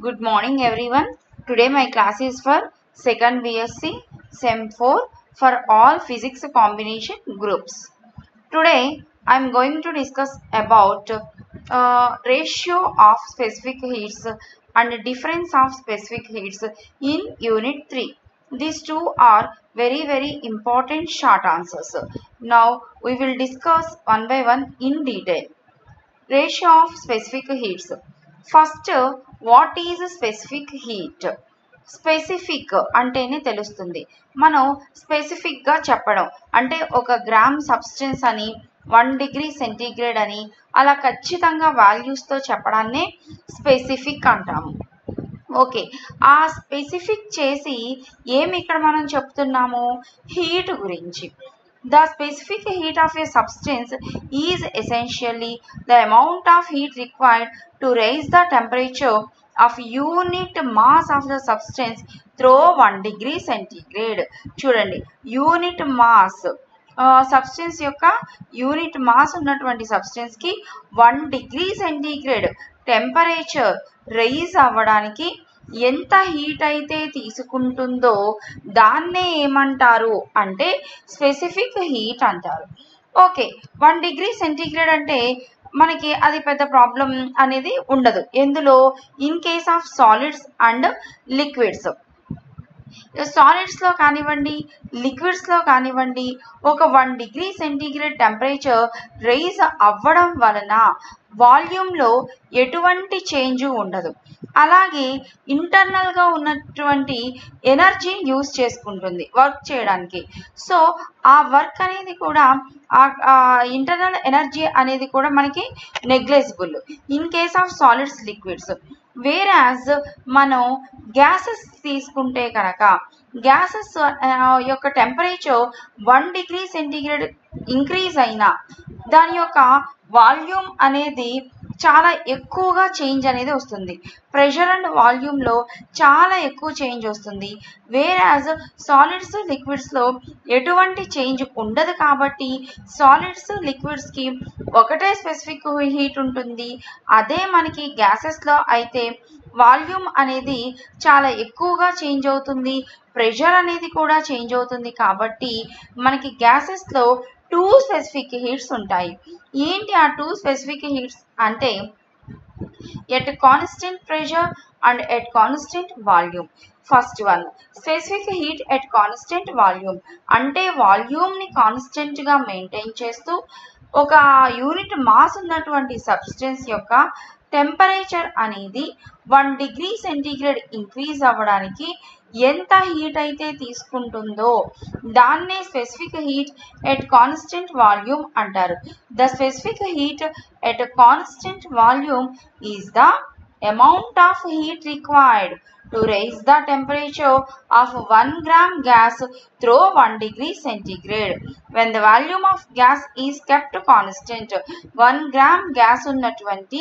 Good morning everyone. Today my class is for second BSc SEM 4 for all physics combination groups. Today I am going to discuss about uh, ratio of specific heats and difference of specific heats in unit 3. These two are very very important short answers. Now we will discuss one by one in detail. Ratio of specific heats first what is specific heat specific అంటేనే తెలుస్తుంది మనం స్పెసిఫిక్గా చెప్పడం అంటే ఒక gram substance అని one degree centigrade అని అలా ఖచ్చితంగా వాల్యూస్తో చెప్పడాన్నే స్పెసిఫిక్ అంటాము ఓకే ఆ స్పెసిఫిక్ చేసి ఏమి ఇక్కడ మనం చెప్తున్నాము హీట్ గురించి The specific heat of a substance is essentially the amount of heat required to raise the temperature of unit mass of the substance through 1 degree centigrade. చూడండి యూనిట్ మాస్ సబ్స్టెన్స్ యొక్క unit mass ఉన్నటువంటి సబ్స్టెన్స్కి one degree centigrade temperature rise అవ్వడానికి ఎంత heat అయితే తీసుకుంటుందో దాన్నే ఏమంటారు అంటే స్పెసిఫిక్ హీట్ అంటారు ఓకే వన్ డిగ్రీ సెంటీగ్రేడ్ అంటే మనకి అది పెద్ద ప్రాబ్లం అనేది ఉండదు ఎందులో in case of solids and liquids సాలిడ్స్లో కానివ్వండి లిక్విడ్స్లో కానివ్వండి ఒక one degree centigrade temperature rise అవ్వడం వలన వాల్యూమ్లో ఎటువంటి చేంజ్ ఉండదు అలాగే ఇంటర్నల్గా ఉన్నటువంటి ఎనర్జీ యూస్ చేసుకుంటుంది వర్క్ చేయడానికి సో ఆ వర్క్ అనేది కూడా ఇంటర్నల్ ఎనర్జీ అనేది కూడా మనకి negligible in case of solids liquids whereas మనం గ్యాసెస్ తీసుకుంటే కనుక గ్యాసెస్ యొక్క temperature one degree centigrade increase అయినా దాని యొక్క వాల్యూమ్ అనేది చాలా ఎక్కువగా చేంజ్ అనేది వస్తుంది ప్రెషర్ అండ్ వాల్యూమ్లో చాలా ఎక్కువ చేంజ్ వస్తుంది వేరాజ్ సాలిడ్స్ లిక్విడ్స్లో ఎటువంటి చేంజ్ ఉండదు కాబట్టి సాలిడ్స్ లిక్విడ్స్కి ఒకటే స్పెసిఫిక్ హీట్ ఉంటుంది అదే మనకి గ్యాసెస్లో అయితే వాల్యూమ్ అనేది చాలా ఎక్కువగా చేంజ్ అవుతుంది ప్రెషర్ అనేది కూడా చేంజ్ అవుతుంది కాబట్టి మనకి గ్యాసెస్లో టూ స్పెసిఫిక్ హీట్స్ ఉంటాయి ఏంటి ఆ టూ స్పెసిఫిక్ హీట్స్ అంటే at constant pressure and at constant volume first one specific heat at constant volume అంటే వాల్యూమ్ని కాన్స్టెంట్గా మెయింటైన్ చేస్తూ ఒక యూనిట్ మాస్ ఉన్నటువంటి సబ్స్టెన్స్ యొక్క టెంపరేచర్ అనేది వన్ డిగ్రీ సెంటీగ్రేడ్ ఇంక్రీజ్ అవ్వడానికి ఎంత హీట్ అయితే తీసుకుంటుందో దాన్నే specific heat at constant volume అంటారు the specific heat at constant volume is the amount of heat required to raise the temperature of 1 gram gas through 1 degree centigrade. When the volume of gas is kept constant, 1 gram gas ఉన్నటువంటి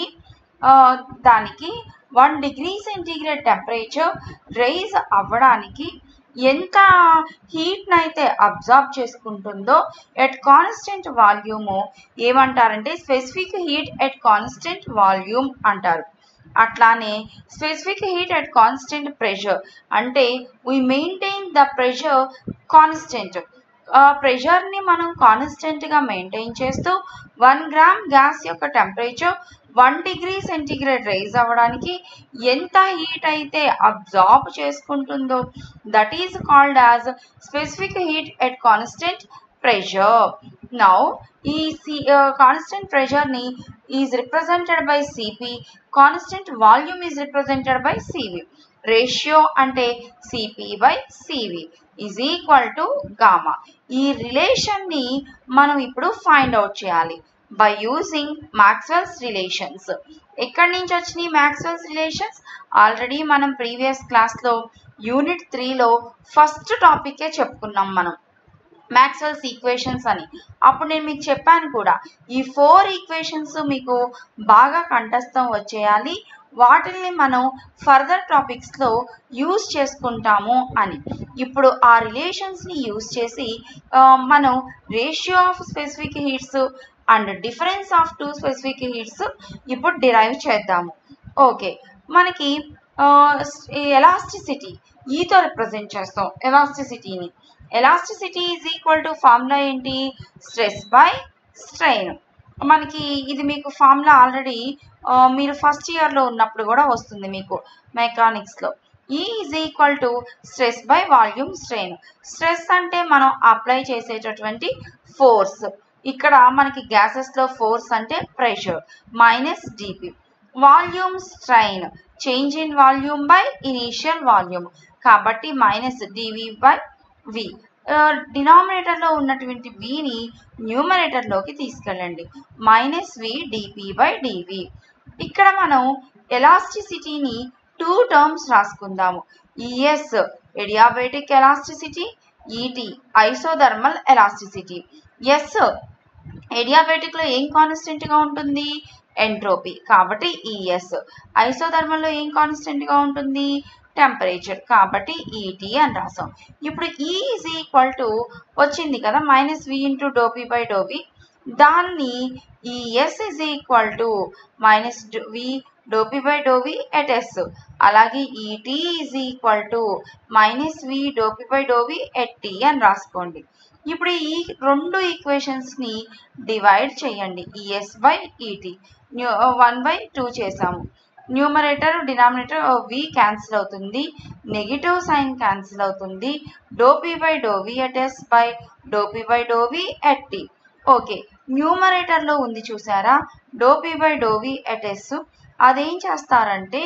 దానికి one degree centigrade temperature rise అవ్వడానికి ఎంత హీట్ని అయితే absorb చేసుకుంటుందో at constant volume ఏమంటారంటే specific heat at constant volume అంటారు అట్లానే specific heat at constant pressure అంటే we maintain the pressure constant ప్రెషర్ని మనం కాన్స్టెంట్గా మెయింటైన్ చేస్తూ వన్ గ్రామ్ గ్యాస్ యొక్క temperature one degree centigrade rise అవ్వడానికి ఎంత హీట్ అయితే అబ్జార్బ్ చేసుకుంటుందో that is called as specific heat at constant pressure now ఈ C constant ప్రెషర్ని is represented by CP constant volume is represented by CV ratio అంటే CP by CV is equal to gamma ఈ రిలేషన్ని మనం ఇప్పుడు find out చేయాలి by using Maxwell's relations ఎక్కడి నుంచి వచ్చినాయి మ్యాక్స్వెల్స్ రిలేషన్స్ ఆల్రెడీ మనం ప్రీవియస్ క్లాస్లో యూనిట్ త్రీలో ఫస్ట్ టాపికే చెప్పుకున్నాం మనం మ్యాక్స్వెల్స్ ఈక్వేషన్స్ అని అప్పుడు నేను మీకు చెప్పాను కూడా ఈ ఫోర్ ఈక్వేషన్స్ మీకు బాగా కంఠస్థం వచ్చేయాలి వాటిని మనం ఫర్దర్ టాపిక్స్లో యూస్ చేసుకుంటాము అని ఇప్పుడు ఆ రిలేషన్స్ని యూస్ చేసి మనం ratio of specific heats and difference of two specific heats ఇప్పుడు డిరైవ్ చేద్దాము ఓకే మనకి ఎలాస్టిసిటీ ఈతో రిప్రజెంట్ చేస్తాం ఎలాస్టిసిటీని elasticity is equal to formula ఏంటి స్ట్రెస్ బై స్ట్రెయిన్ మనకి ఇది మీకు ఫార్ములా ఆల్రెడీ మీరు ఫస్ట్ ఇయర్లో ఉన్నప్పుడు కూడా వస్తుంది మీకు మెకానిక్స్లో E is equal to stress by volume strain stress అంటే మనం అప్లై చేసేటటువంటి ఫోర్స్ ఇక్కడ మనకి గ్యాసెస్లో ఫోర్స్ అంటే pressure minus DP volume strain change in volume by initial volume కాబట్టి మైనస్ డివి బై వి డినామినేటర్లో ఉన్నటువంటి విని న్యూమరేటర్లోకి తీసుకెళ్ళండి minus V DP by DV ఇక్కడ మనం ఎలాస్టిసిటీని టూ టర్మ్స్ రాసుకుందాము ES adiabatic elasticity ET isothermal elasticity S ఎడియాబెటిక్లో ఏం కాన్స్టెంట్గా ఉంటుంది ఎంట్రోపీ కాబట్టి ఈఎస్ ఐసోథర్మల్లో ఏం కాన్స్టెంట్గా ఉంటుంది టెంపరేచర్ కాబట్టి ఈటీ అని రాసాం ఇప్పుడు ఈ ఈజ్ ఈక్వల్ టు వచ్చింది కదా minus V into డోపీ by doe P దాన్ని ES is equal to minus V doe P by డోవి at S అలాగే ET is equal to minus V doe P by డోవి at T అని రాసుకోండి ఇప్పుడు ఈ రెండు ఈక్వేషన్స్ని డివైడ్ చేయండి ES by ET new one by two చేసాము న్యూమరేటర్ డినామినేటర్ వి క్యాన్సిల్ అవుతుంది నెగిటివ్ సైన్ క్యాన్సిల్ అవుతుంది doe P by డోవి at S by doe P by డోవి at tea okay న్యూమరేటర్లో ఉంది చూసారా డోపీ బై డోవి ఎట్ ఎస్ అదేం చేస్తారంటే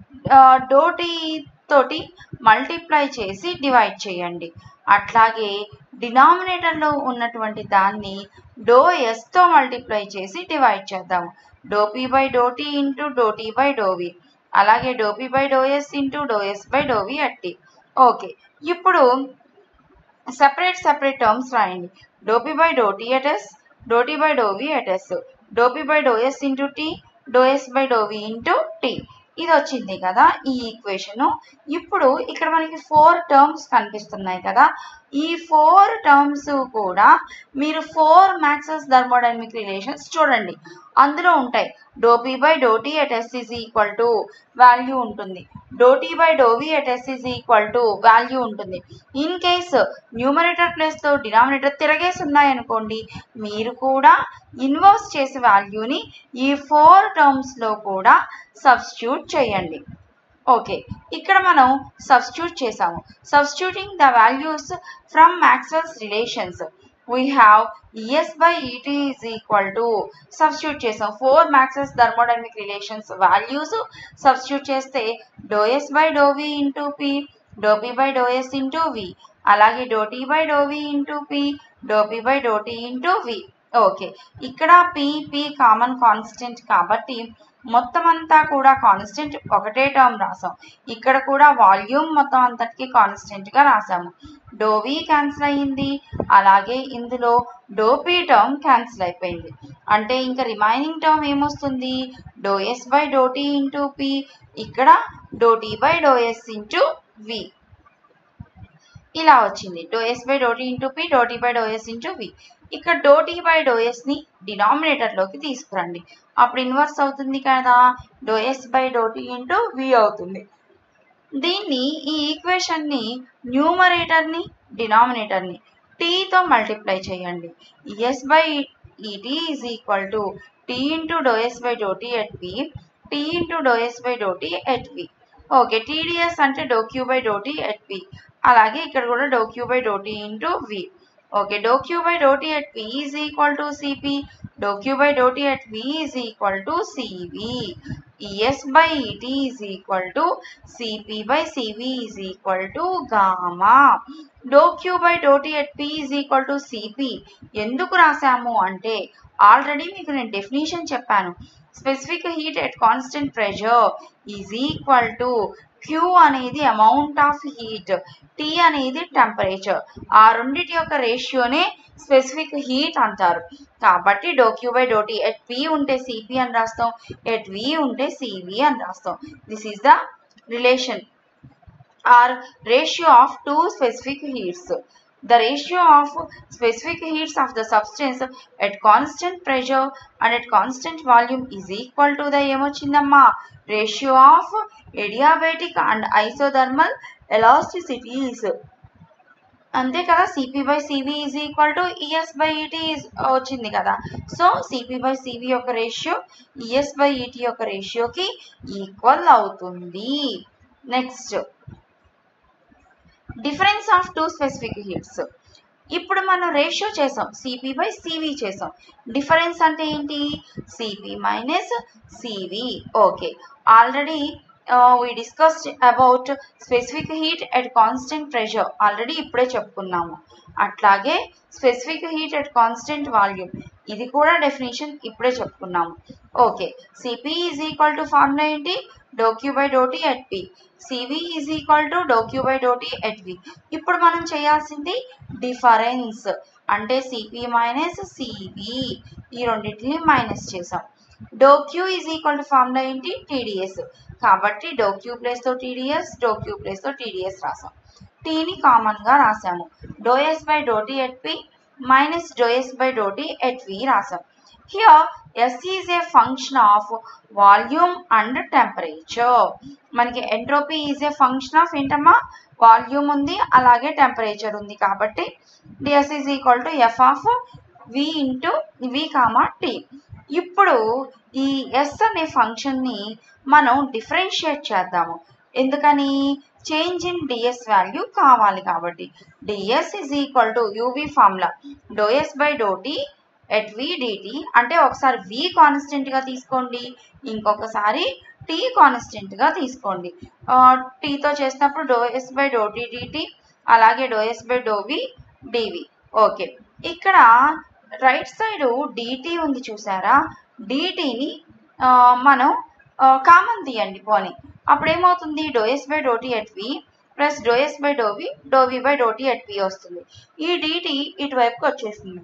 డోటీ తోటి మల్టిప్లై చేసి డివైడ్ చేయండి అట్లాగే డినామినేటర్లో ఉన్నటువంటి దాన్ని డో ఎస్తో మల్టిప్లై చేసి డివైడ్ చేద్దాం doe P by డోటీ into doe T by doe V అలాగే డోపీ by do S into do S by doe V అట్టి ఓకే ఇప్పుడు సెపరేట్ సెపరేట్ టర్మ్స్ రాయండి doe P by డోటీ at S doe T by డోవి at S doe P by do S into T doe S by doe V into T ఇది వచ్చింది కదా ఈ equation ఇప్పుడు ఇక్కడ మనకి ఫోర్ టర్మ్స్ కనిపిస్తున్నాయి కదా ఈ ఫోర్ టర్మ్స్ కూడా మీరు ఫోర్ మ్యాక్సెస్ థర్మోడైనమిక్ రిలేషన్స్ చూడండి అందులో ఉంటాయి do P by డోటీ at S is equal to value ఉంటుంది do T by డోవి at S is equal to value ఉంటుంది ఇన్ కేస్ న్యూమరేటర్ ప్లేస్లో డినామినేటర్ తిరగేసి ఉన్నాయనుకోండి మీరు కూడా ఇన్వర్స్ చేసే వాల్యూని ఈ ఫోర్ టర్మ్స్లో కూడా సబ్స్టిట్యూట్ చేయండి ఓకే ఇక్కడ మనం సబ్స్టిట్యూట్ చేసాము substituting the values from Maxwell's relations we have ES by ET is equal to substitute చేసాం for Maxwell's thermodynamic relations values substitute చేస్తే do S by do V into P do P by do S into V అలాగే do T by do V into P do P by డోటీ into V okay ఇక్కడ P P common constant కాబట్టి మొత్తం అంతా కూడా constant ఒకటే term రాసాం ఇక్కడ కూడా వాల్యూమ్ మొత్తం అంతటికి కాన్స్టెంట్గా రాసాము డోవి క్యాన్సిల్ అయ్యింది అలాగే ఇందులో డోపీ టర్మ్ క్యాన్సిల్ అయిపోయింది అంటే ఇంకా రిమైనింగ్ టర్మ్ ఏమొస్తుంది do S by డోటీ into P ఇక్కడ do T by do S into V ఇలా వచ్చింది do S by డోటీ into P do T by do S into V ఇక్కడ డోటీ బై డో ఎస్ని డినామినేటర్లోకి తీసుకురండి అప్పుడు ఇన్వర్స్ అవుతుంది కదా do S by డోటీ into V అవుతుంది దీన్ని ఈ ఈక్వేషన్ని న్యూమరేటర్ని డినామినేటర్ని టీతో మల్టిప్లై చేయండి S by ET is equal to T into do S by డోటీ at P T into do S by డోటీ at P okay TDS అంటే do Q by డోటీ at P అలాగే ఇక్కడ కూడా do Q by డోటీ into V okay do Q by డోటీ at P is equal to CP do Q by డోటీ at V is equal to CV ES by ET is equal to CP by CV is equal to gamma do Q by డోటీ at P is equal to CP ఎందుకు రాసాము అంటే already మీకు నేను definition చెప్పాను specific heat at constant pressure is equal to Q అనేది amount of heat T అనేది temperature ఆ రెండిటి యొక్క రేషియోనే స్పెసిఫిక్ హీట్ అంటారు కాబట్టి do Q by డోటీ at P ఉంటే సిపి అని రాస్తాం ఎట్ వి ఉంటే సివి అని రాస్తాం this is the relation or ratio of two specific heats the ratio of specific heats of the substance at constant pressure and at constant volume is equal to the ఏమొచ్చిందమ్మా ratio of adiabatic and isothermal elasticities అంతే కదా CP by CV is equal to ES by ET వచ్చింది కదా so CP by CV యొక్క ratio ES by ET యొక్క రేషియోకి equal అవుతుంది next difference of two specific heats ఇప్పుడు మనం రేషియో చేసాం సిపి బై సివి చేసాం డిఫరెన్స్ అంటే ఏంటి CP minus CV okay already we discussed about specific heat at constant pressure already ఇప్పుడే చెప్పుకున్నాము అట్లాగే specific heat at constant volume ఇది కూడా డెఫినేషన్ ఇప్పుడే చెప్పుకున్నాము okay CP is equal to formula ఏంటి do Q by డోటీ at P CV is equal to do Q by డోటీ at V ఇప్పుడు మనం చేయాల్సింది డిఫరెన్స్ అంటే సిపి మైనస్ సివి ఈ రెండింటిని మైనస్ చేసాం do Q is equal to formula ఏంటి TDS కాబట్టి డో క్యూ ప్లేస్తో టీడీఎస్ డో క్యూ ప్లేస్తో టీడీఎస్ రాసాం టీని కామన్గా రాసాము do S by డోటీ at P minus do S by డోటీ at V రాసాం here S is a function of volume and temperature మనకి entropy is a function of ఏంటమ్మా volume ఉంది అలాగే టెంపరేచర్ ఉంది కాబట్టి DS is equal to F of V into we comma T ఇప్పుడు ఈ yes అనే ఫంక్షన్ని మనం డిఫరెన్షియేట్ చేద్దాము ఎందుకని చేంజ్ ఇన్ డిఎస్ వాల్యూ కావాలి కాబట్టి DS is equal to UV formula do S by డోటీ at V DT అంటే ఒకసారి వి కాన్స్టెంట్గా తీసుకోండి ఇంకొకసారి టీ కాన్స్టెంట్గా తీసుకోండి టీతో చేసినప్పుడు డోఎస్ బై డోటీ డిటి అలాగే do S by do V DV okay ఇక్కడ రైట్ సైడ్ డిటి ఉంది చూసారా డిటిని మనం కామన్ తీయండి పోనీ అప్పుడు ఏమవుతుంది do S by డోటీ at V plus do S by do V do V by డోటీ at V వస్తుంది ఈ డిటి ఇటువైపుకి వచ్చేసింది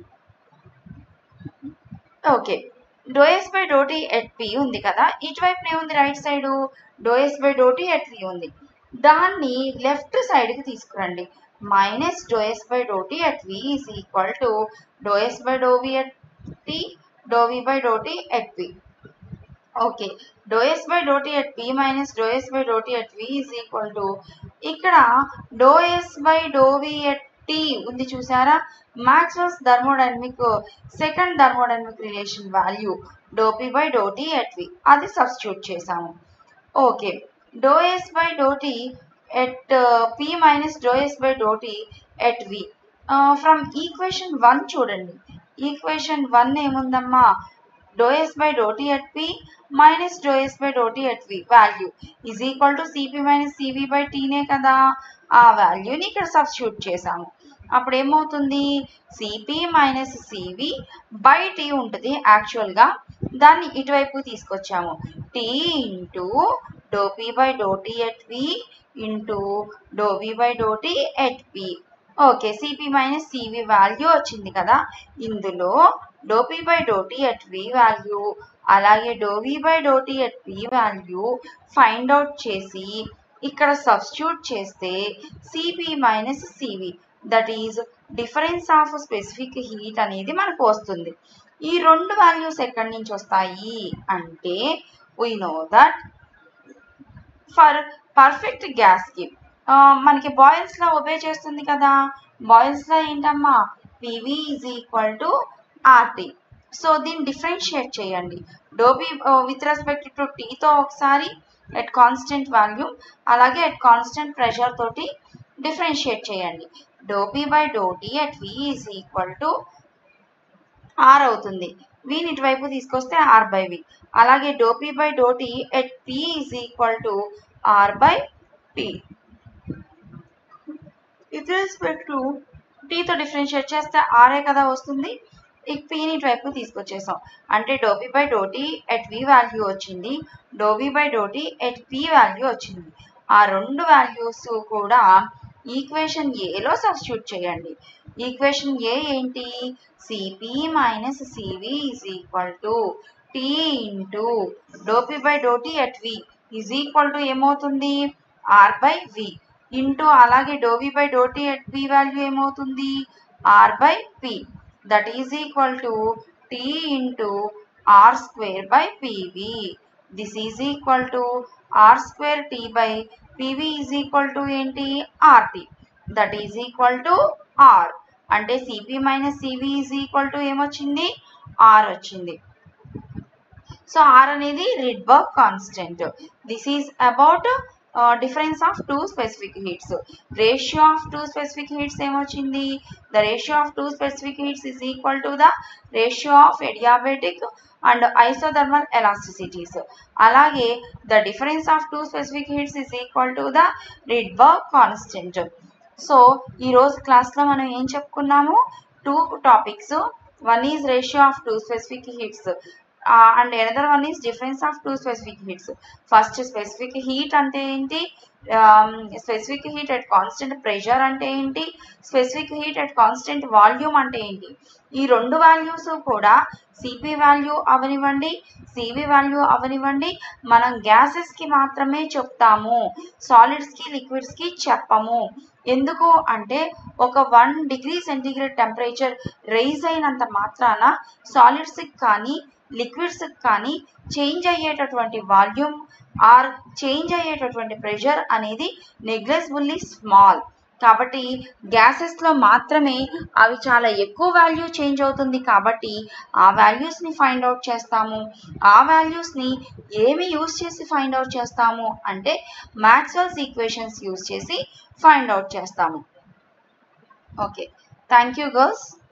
okay do S by డోటీ at P ఉంది కదా ఇటువైపు ఏముంది right side do S by డోటీ at V ఉంది దాన్ని లెఫ్ట్ సైడ్కి తీసుకురండి minus do S by డోటీ at V is equal to do S by డోవి at T do V by డోటీ at P okay do S by డోటీ at P minus do S by డోటీ at V is equal to ఇక్కడ do S by డోవి at T ఉంది చూసారా Maxwell's thermodynamic second thermodynamic relation value do P by డోటీ at V అది substitute చేసాము okay do S by డోటీ at P minus do S by డోటీ at V from equation one చూడండి equation one ఏముందమ్మా do S by డోటీ at P minus do S by డోటీ at V value is equal to CP minus CV by టీనే కదా ఆ వాల్యూని ఇక్కడ substitute చేసాము అప్పుడు ఏమవుతుంది CP minus CV by T ఉంటుంది యాక్చువల్గా దాన్ని ఇటువైపు తీసుకొచ్చాము T into డోపీ by డోటీ at V into do V by డోటీ at P okay CP minus CV value వచ్చింది కదా ఇందులో do P by డోటీ at V value అలాగే do V by డోటీ at P value find out చేసి ఇక్కడ సబ్స్టిట్యూట్ చేస్తే CP minus CV that is difference of specific heat అనేది మనకు వస్తుంది ఈ రెండు వాల్యూస్ ఎక్కడి నుంచి వస్తాయి అంటే we know that for perfect గ్యాస్కి మనకి బాయిల్స్లో ఒబే చేస్తుంది కదా బాయిల్స్లో ఏంటమ్మా PV is equal to RT so దీన్ని డిఫరెన్షియేట్ చేయండి డోబీ విత్ రెస్పెక్ట్ టు టీతో ఒకసారి ఎట్ కాన్స్టెంట్ వాల్యూమ్ అలాగే ఎట్ కాన్స్టెంట్ ప్రెషర్ తోటి డిఫరెన్షియేట్ చేయండి do P by డోటీ at V is equal to R అవుతుంది వీని ఇటువైపు తీసుకొస్తే ఆర్ బై వి అలాగే డోపీ by డోటీ at P is equal to R by tea with respect to టీతో డిఫరెన్షియేట్ చేస్తే ఆరే కదా వస్తుంది ఈ పీని ఇటువైపు తీసుకొచ్చేసాం అంటే do P by డోటీ at V value వచ్చింది do P by డోటీ at P value వచ్చింది ఆ రెండు వాల్యూస్ కూడా ఈక్వేషన్ ఏలో సబ్స్టిట్యూట్ చేయండి ఈక్వేషన్ ఏ ఏంటి CP minus CV is equal to T into డోపీ by డోటీ at V is equal to ఏమవుతుంది ఆర్ బై వి ఇంటూ అలాగే do V by do T at P value ఏమవుతుంది R by P that is equal to T into R square by PV this is equal to R square T by PV is equal to ఏంటి RT that is equal to R అంటే CP minus CV is equal to ఏమొచ్చింది R వచ్చింది so R అనేది Rydberg constant this is about difference of two specific heats ratio of two specific heats ఏమొచ్చింది the ratio of two specific heats is equal to the ratio of adiabatic and isothermal elasticities అలాగే the difference of two specific heats is equal to the Rydberg constant so ఈరోజు క్లాస్లో మనం ఏం చెప్పుకున్నాము two topics one is ratio of two specific heats and another one is difference of two specific heats first specific heat అంటే ఏంటి specific heat at constant pressure అంటే ఏంటి specific heat at constant volume అంటే ఏంటి ఈ రెండు values కూడా CP value అవనివ్వండి సివి వాల్యూ అవనివ్వండి మనం గ్యాసెస్కి మాత్రమే చెప్తాము సాలిడ్స్కి లిక్విడ్స్కి చెప్పము ఎందుకు అంటే ఒక one degree centigrade temperature rise అయినంత మాత్రాన సాలిడ్స్కి కానీ లిక్విడ్స్కి కానీ చేంజ్ అయ్యేటటువంటి వాల్యూమ్ ఆర్ చేంజ్ అయ్యేటటువంటి ప్రెషర్ అనేది నెగ్లెజిబుల్లీ స్మాల్ కాబట్టి గ్యాసెస్లో మాత్రమే అవి చాలా ఎక్కువ వాల్యూ చేంజ్ అవుతుంది కాబట్టి ఆ వాల్యూస్ని ఫైండ్ అవుట్ చేస్తాము ఆ వాల్యూస్ని ఏమి యూస్ చేసి ఫైండ్ అవుట్ చేస్తాము అంటే మ్యాక్స్వెల్స్ ఈక్వేషన్స్ యూస్ చేసి ఫైండ్ అవుట్ చేస్తాము ఓకే థ్యాంక్ యూ గర్ల్స్